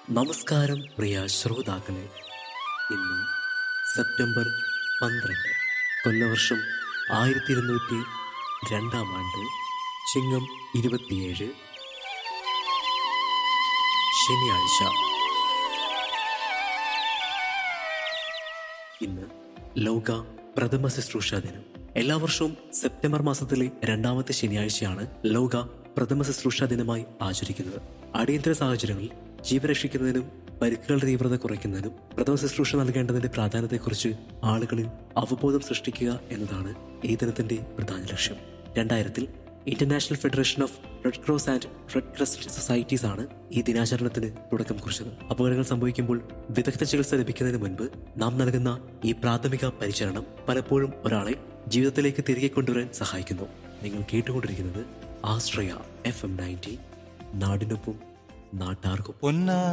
നമസ്കാരം പ്രിയ ശ്രോതാക്കളെ ഇന്ന് സെപ്റ്റംബർ പന്ത്രണ്ട് കൊല്ലവർഷം ആയിരത്തി ഇരുന്നൂറ്റി രണ്ടാം ആണ്ട് ചിങ്ങം ഇരുപത്തിയേഴ് ശനിയാഴ്ച ഇന്ന് ലോക പ്രഥമ ശുശ്രൂഷ ദിനം എല്ലാ വർഷവും സെപ്റ്റംബർ മാസത്തിലെ രണ്ടാമത്തെ ശനിയാഴ്ചയാണ് ലോക പ്രഥമ ശുശ്രൂഷ ദിനമായി ആചരിക്കുന്നത് അടിയന്തര സാഹചര്യങ്ങളിൽ ജീവരക്ഷിക്കുന്നതിനും പരിക്കുകളുടെ തീവ്രത കുറയ്ക്കുന്നതിനും പ്രഥമ ശുശ്രൂഷ നൽകേണ്ടതിന്റെ പ്രാധാന്യത്തെക്കുറിച്ച് ആളുകളിൽ അവബോധം സൃഷ്ടിക്കുക എന്നതാണ് ഈ ദിനത്തിന്റെ പ്രധാന ലക്ഷ്യം രണ്ടായിരത്തിൽ International Federation of Red Cross and Red Crescent Societies ആണ് ഈ ദിനാചരണത്തിന് തുടക്കം കുറിച്ചത് അപകടങ്ങൾ സംഭവിക്കുമ്പോൾ വിദഗ്ധ ചികിത്സ ലഭിക്കുന്നതിന് മുൻപ് നാം നൽകുന്ന ഈ പ്രാഥമിക പരിചരണം പലപ്പോഴും ഒരാളെ ജീവിതത്തിലേക്ക് തിരികെ കൊണ്ടുവരാൻ സഹായിക്കുന്നു നിങ്ങൾ കേട്ടുകൊണ്ടിരിക്കുന്നത് ആശ്രയ എഫ് എം നയൻറ്റി നാടിനൊപ്പം നാട്ടാർക്കും പൊന്നാ